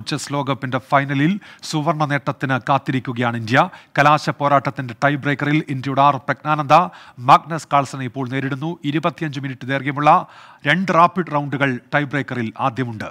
Chess ലോകകപ്പിന്റെ ഫൈനലിൽ സുവർണ നേട്ടത്തിന് കാത്തിരിക്കുകയാണ് ഇന്ത്യ കലാശ പോരാട്ടത്തിന്റെ ടൈ ബ്രേക്കറിൽ ഇന്ത്യയുടെ ആർ പ്രജ്ഞാനന്ദ മാഗ്നസ് കാൾസനെ ഇപ്പോൾ നേരിടുന്നു ഇരുപത്തിയഞ്ച് മിനിറ്റ് ദൈർഘ്യമുള്ള രണ്ട് റാപ്പിഡ് റൗണ്ടുകൾ ടൈ ബ്രേക്കറിൽ ആദ്യമുണ്ട്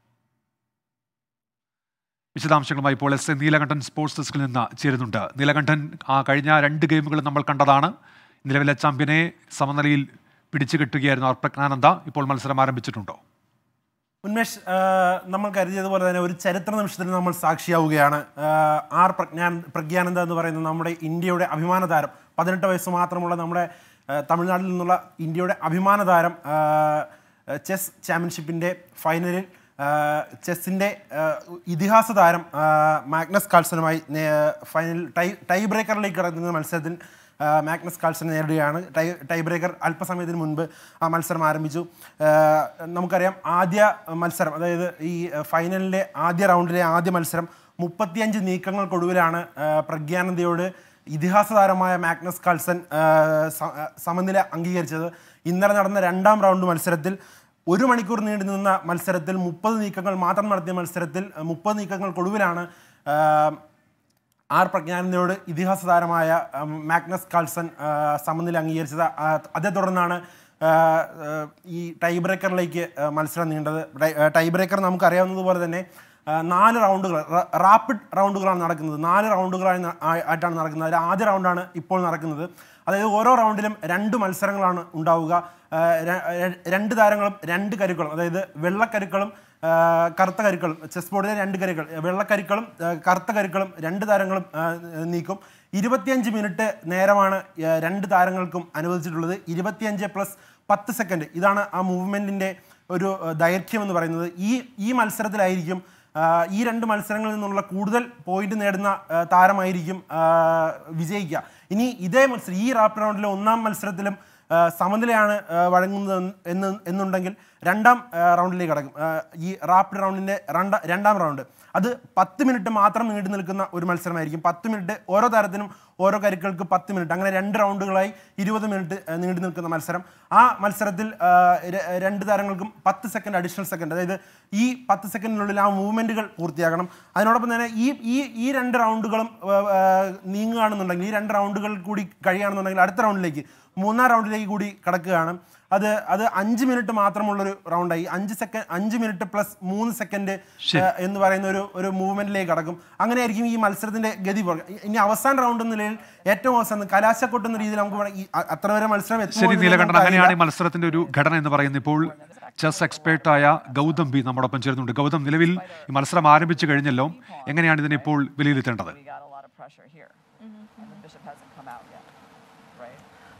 വിശദാംശങ്ങളുമായി ഇപ്പോൾ എസ് എ നീലകണ്ഠൻ സ്പോർട്സ് ഡെസ്കിൽ നിന്ന് ചേരുന്നുണ്ട് നീലകണ്ഠൻ ആ കഴിഞ്ഞ രണ്ട് ഗെയിമുകൾ നമ്മൾ കണ്ടതാണ് നിലവിലെ ചാമ്പ്യനെ സമനിലയിൽ പിടിച്ചു കെട്ടുകയായിരുന്നു ആർ പ്രജ്ഞാനന്ദ ഇപ്പോൾ മത്സരം ആരംഭിച്ചിട്ടുണ്ടോ ഉന്മേഷ് ആ, നമ്മൾ കരുതിയതുപോലെ തന്നെ ഒരു ചരിത്ര നിമിഷത്തിന് നമ്മൾ സാക്ഷിയാവുകയാണ് ആ, ആർ പ്രജ്ഞാൻ പ്രജ്ഞാനന്ദ എന്ന് പറയുന്ന നമ്മുടെ ഇന്ത്യയുടെ അഭിമാന താരം പതിനെട്ട് വയസ്സ് മാത്രമുള്ള നമ്മുടെ ആ, തമിഴ്നാട്ടിൽ നിന്നുള്ള ഇന്ത്യയുടെ അഭിമാന താരം ആ, ചെസ് ചാമ്പ്യൻഷിപ്പിൻ്റെ ഫൈനലിൽ ആ, ചെസ്സിൻ്റെ ആ, ഇതിഹാസ താരം ആ, മാഗ്നസ് കാൾസനുമായി നേ- ഫൈനൽ ടൈ ടൈ ബ്രേക്കറിലേക്ക് കടക്കുന്ന മത്സരത്തിൽ ആ, മാഗ്നസ് കാൾസനെ നേരിടുകയാണ് ടൈ ടൈ ബ്രേക്കർ അല്പസമയത്തിന് മുൻപ് ആ മത്സരം ആരംഭിച്ചു ആ, നമുക്കറിയാം ആദ്യ മത്സരം അതായത് ഈ ഫൈനലിലെ ആദ്യ റൗണ്ടിലെ ആദ്യ മത്സരം മുപ്പത്തിയഞ്ച് നീക്കങ്ങൾക്കൊടുവിലാണ് ആ, പ്രഗ്യാനന്ദയോട് ഇതിഹാസ താരമായ മാഗ്നസ് കാൾസൺ ആ, സ- സമനില അംഗീകരിച്ചത് ഇന്നലെ നടന്ന രണ്ടാം റൗണ്ട് മത്സരത്തിൽ ഒരു മണിക്കൂർ നീണ്ടു നിന്ന മത്സരത്തിൽ മുപ്പത് നീക്കങ്ങൾ മാത്രം നടത്തിയ മത്സരത്തിൽ മുപ്പത് നീക്കങ്ങൾക്കൊടുവിലാണ് ആ, ആർ പ്രജ്ഞാനന്ദയോട് ഇതിഹാസ താരമായ ഉം, മാഗ്നസ് കാൾസൺ ആ, സമനില അംഗീകരിച്ചത് ആ, അതേ തുടർന്നാണ് ആ, ആ, ഈ ടൈ ബ്രേക്കറിലേക്ക് ആ, മത്സരം നീണ്ടത് ടൈ- ആ, ടൈ ബ്രേക്കർ നമുക്കറിയാവുന്നതുപോലെ തന്നെ ആ, നാല് റൗണ്ടുകൾ റ- റാപ്പിഡ് റൗണ്ടുകളാണ് നടക്കുന്നത് നാല് റൗണ്ടുകളായി ന- ആയി- ആയിട്ടാണ് നടക്കുന്നത് അതിൽ ആദ്യ റൗണ്ടാണ് ഇപ്പോൾ നടക്കുന്നത് അതായത് ഓരോ റൗണ്ടിലും രണ്ട് മത്സരങ്ങളാണ് ഉണ്ടാവുക ആ, ര- ര- രണ്ട് താരങ്ങളും രണ്ട് കരുക്കളും അതായത് വെള്ളക്കരുക്കളും ആ, കറുത്ത കരുക്കളും ചെസ് ബോർഡിലെ രണ്ട് കരുക്കൾ വെള്ളക്കരുക്കളും ആ, കറുത്ത കരുക്കളും രണ്ട് താരങ്ങളും ആ, നീക്കും ഇരുപത്തിയഞ്ച് മിനിറ്റ് നേരമാണ് ആ, രണ്ട് താരങ്ങൾക്കും അനുവദിച്ചിട്ടുള്ളത് ഇരുപത്തിയഞ്ച് പ്ലസ് പത്ത് സെക്കൻഡ് ഇതാണ് ആ മൂവ്മെൻറ്റിൻ്റെ ഒരു ആ, ദൈർഘ്യം എന്ന് പറയുന്നത് ഈ ഈ മത്സരത്തിലായിരിക്കും ആ, ഈ രണ്ട് മത്സരങ്ങളിൽ നിന്നുള്ള കൂടുതൽ പോയിന്റ് നേടുന്ന ആ, താരമായിരിക്കും ആ, വിജയിക്കുക ഇനി ഇതേ മത്സരം ഈ റാപ്പിഡ് റൗണ്ടിലെ ഒന്നാം മത്സരത്തിലും ആ, സമനിലയാണ് ആ, വഴങ്ങുന്നത് എന്ന് എന്നുണ്ടെങ്കിൽ രണ്ടാം ആ, റൗണ്ടിലേക്ക് കടക്കും ആ, ഈ റാപ്പിഡ് റൗണ്ടിൻ്റെ രണ്ട രണ്ടാം റൗണ്ട് അത് പത്ത് മിനിറ്റ് മാത്രം നീണ്ടു നിൽക്കുന്ന ഒരു മത്സരമായിരിക്കും പത്ത് മിനിറ്റ് ഓരോ താരത്തിനും ഓരോ കരുക്കൾക്ക് പത്ത് മിനിറ്റ് അങ്ങനെ രണ്ട് റൗണ്ടുകളായി ഇരുപത് മിനിറ്റ് ആ, നീണ്ടു നിൽക്കുന്ന മത്സരം ആ മത്സരത്തിൽ ആ, ര- രണ്ട് താരങ്ങൾക്കും പത്ത് സെക്കൻഡ് അഡീഷണൽ സെക്കൻഡ് അതായത് ഈ പത്ത് സെക്കൻഡിനുള്ളിൽ ആ മൂവ്മെൻറ്റുകൾ പൂർത്തിയാക്കണം അതിനോടൊപ്പം തന്നെ ഈ ഈ ഈ രണ്ട് റൗണ്ടുകളും ആ, ആ, നീങ്ങുകയാണെന്നുണ്ടെങ്കിൽ ഈ രണ്ട് റൗണ്ടുകൾ കൂടി കഴിയുകയാണെന്നുണ്ടെങ്കിൽ അടുത്ത റൗണ്ടിലേക്ക് മൂന്നാം റൗണ്ടിലേക്ക് കൂടി കടക്കുകയാണ് അത് അത് അഞ്ച് മിനിറ്റ് മാത്രമുള്ളൊരു റൗണ്ടായി അഞ്ച് സെക്കൻഡ് അഞ്ച് മിനിറ്റ് പ്ലസ് മൂന്ന് സെക്കൻഡ് എന്ന് പറയുന്ന ഒരു ഒരു മൂവ്മെന്റിലേക്ക് കടക്കും അങ്ങനെയായിരിക്കും ഈ മത്സരത്തിന്റെ ഗതി പോകുക. ഇനി അവസാന റൗണ്ട് എന്ന നിലയിൽ ഏറ്റവും അവസാനം കലാശക്കൊട്ട് എന്ന രീതിയിൽ നമുക്ക് വേണം ഈ അ- അത്ര വരെ മത്സരം എത്തുമോ ശരി എന്ന് നീലകണ്ഠൻ നമുക്ക് അങ്ങനെയാണ് ഈ അറിയില്ല. മത്സരത്തിന്റെ ഒരു ഘടന എന്ന് പറയുന്നത് ഇപ്പോൾ ചെസ് എക്സ്പേർട്ടായ ഗൗതം ബി നമ്മോടൊപ്പം ചേരുന്നുണ്ട് ഗൗതം നിലവിൽ ഈ മത്സരം ആരംഭിച്ചു കഴിഞ്ഞല്ലോ എങ്ങനെയാണ് ഇതിനെ ഇപ്പോൾ വിലയിരുത്തേണ്ടത് We got a lot of pressure here. And the bishop hasn't come out yet. Right?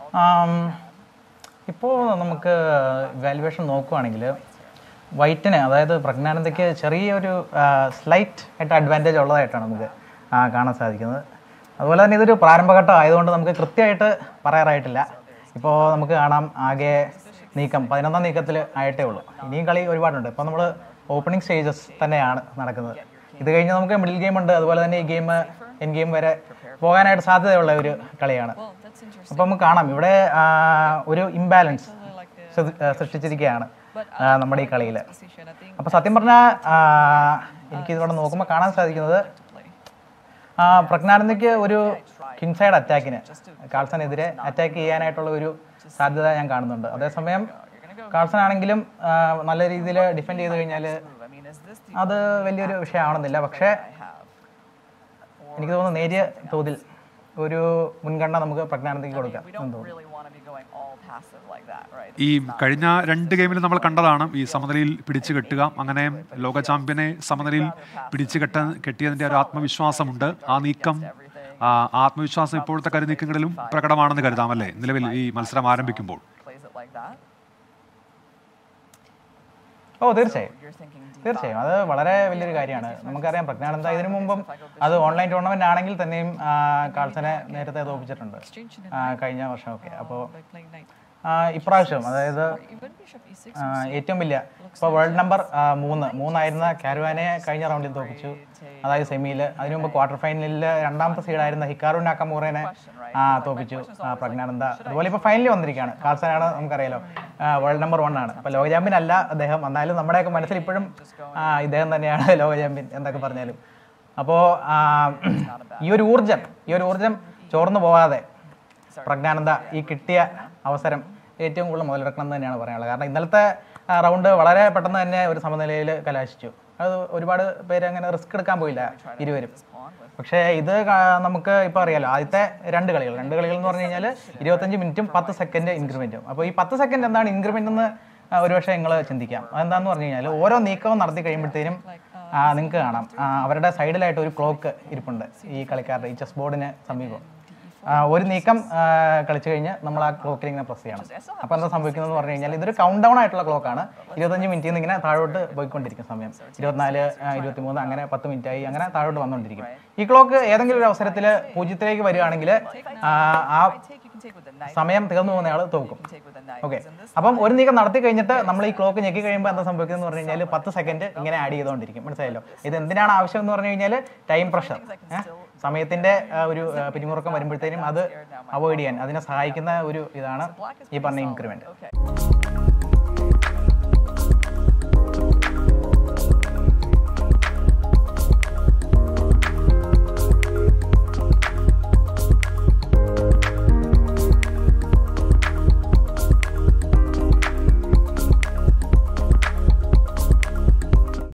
ഇപ്പോൾ നമുക്ക് വാല്യുവേഷൻ നോക്കുവാണെങ്കിൽ വൈറ്റിന് അതായത് പ്രജ്ഞാനന്ദയ്ക്ക് ചെറിയൊരു സ്ലൈറ്റ് ആയിട്ട് അഡ്വാൻറ്റേജ് ഉള്ളതായിട്ടാണ് നമുക്ക് ആ, കാണാൻ സാധിക്കുന്നത് അതുപോലെ തന്നെ ഇതൊരു പ്രാരംഭഘട്ടം ആയതുകൊണ്ട് നമുക്ക് കൃത്യമായിട്ട് പറയാറായിട്ടില്ല ഇപ്പോൾ നമുക്ക് കാണാം ആകെ നീക്കം പതിനൊന്നാം നീക്കത്തിൽ ആയിട്ടേ ഉള്ളൂ ഇനിയും കളി ഒരുപാടുണ്ട് ഇപ്പോൾ നമ്മൾ ഓപ്പണിംഗ് സ്റ്റേജസ് തന്നെയാണ് നടക്കുന്നത് ഇത് കഴിഞ്ഞ് നമുക്ക് മിഡിൽ ഗെയിം ഉണ്ട് അതുപോലെ തന്നെ ഈ ഗെയിം എൻ ഗെയിം വരെ പോകാനായിട്ട് സാധ്യതയുള്ള ഒരു കളിയാണ് Well, that's interesting. അപ്പോൾ നമുക്ക് കാണാം ഇവിടെ ആ, ഒരു ഇംബാലൻസ് സൃഷ്ടിച്ചിരിക്കുകയാണ് ആ, നമ്മുടെ ഈ കളിയിൽ Position, I think അപ്പോൾ സത്യം പറഞ്ഞാൽ എനിക്ക് ഇതിവിടെ നോക്കുമ്പോൾ കാണാൻ സാധിക്കുന്നത് ആ, പ്രജ്ഞാനന്ദയ്ക്ക് ഒരു കിങ് സൈഡ് അറ്റാക്കിന് കാൾസനെതിരെ അറ്റാക്ക് ചെയ്യാനായിട്ടുള്ള ഒരു സാധ്യത ഞാൻ കാണുന്നുണ്ട് അതേസമയം കാൾസൺ ആണെങ്കിലും ആ, നല്ല രീതിയിൽ ഡിഫെൻഡ് ചെയ്ത് കഴിഞ്ഞാൽ I mean, is this the അത് വലിയൊരു വിഷയമാണെന്നില്ല പക്ഷേ I have? എനിക്ക് തോന്നുന്നു നേരിയ തോതിൽ ഒരു മുൻഗണന നമുക്ക് പ്രജ്ഞാനന്ദയ്ക്ക് കൊടുക്കാം We എന്ന് don't തോന്നുന്നു really want to be going all passive like that, right? ഈ കഴിഞ്ഞ രണ്ട് ഗെയിമിൽ നമ്മൾ കണ്ടതാണ് ഈ സമനിലയിൽ പിടിച്ചു കെട്ടുക അങ്ങനെ ലോക ചാമ്പ്യനെ സമനിലയിൽ പിടിച്ചു കെട്ട കെട്ടിയതിന്റെ ഒരു ആത്മവിശ്വാസമുണ്ട് ആ നീക്കം ആ ആത്മവിശ്വാസം ഇപ്പോഴത്തെ കരുനീക്കങ്ങളിലും പ്രകടമാണെന്ന് കരുതാം അല്ലേ നിലവിൽ ഈ മത്സരം ആരംഭിക്കുമ്പോൾ Plays it like that. ഓ തീർച്ചയായും You're thinking deep. തീർച്ചയായും അത് വളരെ വലിയൊരു കാര്യമാണ് നമുക്കറിയാം പ്രജ്ഞാനന്ദ ഇതിനു മുമ്പും അത് ഓൺലൈൻ ടൂർണമെന്റ് ആണെങ്കിൽ തന്നെയും ആ, കാൾസനെ നേരത്തെ തോപ്പിച്ചിട്ടുണ്ട് ആ, കഴിഞ്ഞ വർഷമൊക്കെ അപ്പോൾ By playing knight. ആ, ഇപ്രാവശ്യം അതായത് Even bishop e6 ആ, ഏറ്റവും വലിയ ഇപ്പോൾ വേൾഡ് നമ്പർ ആ, മൂന്ന് മൂന്നായിരുന്ന കാരുവാനെ കഴിഞ്ഞ റൗണ്ടിൽ തോപ്പിച്ചു അതായത് സെമിയിൽ അതിനു മുമ്പ് ക്വാർട്ടർ ഫൈനലിൽ രണ്ടാമത്തെ സീഡായിരുന്ന ഹിക്കാറു നാക്കമൂറേനെ ആ, തോപ്പിച്ചു ആ, പ്രജ്ഞാനന്ദ അതുപോലെ ഇപ്പോൾ ഫൈനലിൽ വന്നിരിക്കുകയാണ് കാൾസനാണ് നമുക്കറിയാലോ വേൾഡ് നമ്പർ വൺ ആണ് ഇപ്പോൾ ലോക ചാമ്പ്യൻ അല്ല അദ്ദേഹം എന്നാലും നമ്മുടെയൊക്കെ മനസ്സിൽ ഇപ്പോഴും ആ, ഇദ്ദേഹം തന്നെയാണ് ലോക ചാമ്പ്യൻ എന്തൊക്കെ പറഞ്ഞാലും അപ്പോൾ ഈ ഒരു ഊർജം ഈ ഒരു ഊർജം ചോർന്നു പോകാതെ പ്രജ്ഞാനന്ദ ഈ കിട്ടിയ അവസരം ഏറ്റവും കൂടുതൽ മുതലെടുക്കണം എന്ന് തന്നെയാണ് പറയാനുള്ളത് കാരണം ഇന്നലത്തെ ആ, റൗണ്ട് വളരെ പെട്ടെന്ന് തന്നെ ഒരു സമനിലയിൽ കലാശിച്ചു അത് ഒരുപാട് പേര് അങ്ങനെ റിസ്ക് എടുക്കാൻ പോയില്ല ഇരുവരും പക്ഷേ ഇത് കാ- നമുക്ക് ഇപ്പോൾ അറിയാലോ ആദ്യത്തെ രണ്ട് കളികൾ രണ്ട് കളികൾ എന്ന് പറഞ്ഞു കഴിഞ്ഞാൽ ഇരുപത്തഞ്ച് മിനിറ്റും പത്ത് സെക്കൻഡ് ഇൻക്രിമെൻറ്റും അപ്പോൾ ഈ പത്ത് സെക്കൻഡ് എന്താണ് ഇൻക്രിമെൻ്റ് എന്ന് ആ, ഒരുപക്ഷെ നിങ്ങൾ ചിന്തിക്കാം അതെന്താന്ന് പറഞ്ഞു കഴിഞ്ഞാൽ ഓരോ നീക്കവും നടത്തി കഴിയുമ്പോഴത്തേനും നിങ്ങൾക്ക് കാണാം ആ, അവരുടെ സൈഡിലായിട്ട് ഒരു ക്ലോക്ക് ഇരിപ്പുണ്ട് ഈ കളിക്കാരുടെ ഈ ചെസ് ബോർഡിന് സമീപം ആ, ഒരു നീക്കം ആ, കളിച്ചു കഴിഞ്ഞ് നമ്മൾ ആ ക്ലോക്കിൽ ഇങ്ങനെ പ്രസ് ചെയ്യണം അപ്പോൾ എന്താ സംഭവിക്കുന്നത് പറഞ്ഞു കഴിഞ്ഞാൽ ഇതൊരു കൗണ്ട് ഡൗൺ ആയിട്ടുള്ള ക്ലോക്കാണ് ഇരുപത്തഞ്ച് മിനിറ്റിൽ നിന്ന് ഇങ്ങനെ താഴോട്ട് പോയിക്കൊണ്ടിരിക്കും സമയം ഇരുപത്തിനാല് ഇരുപത്തിമൂന്ന് അങ്ങനെ പത്ത് മിനിറ്റ് ആയി അങ്ങനെ താഴോട്ട് വന്നുകൊണ്ടിരിക്കും ഈ ക്ലോക്ക് ഏതെങ്കിലും ഒരു അവസരത്തിൽ പൂജ്യത്തിലേക്ക് വരികയാണെങ്കിൽ ആ, ആ take, you can take with the knight, സമയം തീർന്നു പോകുന്നയാൾ തോക്കും take with the knight. Okay അപ്പം ഒരു നീക്കം നടത്തി കഴിഞ്ഞിട്ട് നമ്മൾ ഈ ക്ലോക്ക് ഞെക്കി കഴിയുമ്പോൾ എന്താ സംഭവിക്കുന്നത് എന്ന് പറഞ്ഞു കഴിഞ്ഞാൽ പത്ത് സെക്കൻഡ് ഇങ്ങനെ ആഡ് ചെയ്തുകൊണ്ടിരിക്കും മനസ്സിലായല്ലോ ഇത് എന്തിനാണ് ആവശ്യം എന്ന് പറഞ്ഞു കഴിഞ്ഞാൽ ടൈം പ്രഷർ സമയത്തിന്റെ ആ, ഒരു ആ, പിരിമുറുക്കം വരുമ്പോഴത്തേനും അത് അവോയ്ഡ് ചെയ്യാൻ അതിനെ സഹായിക്കുന്ന ഒരു ഇതാണ് ഈ പറഞ്ഞ ഇൻക്രിമെന്റ് Okay.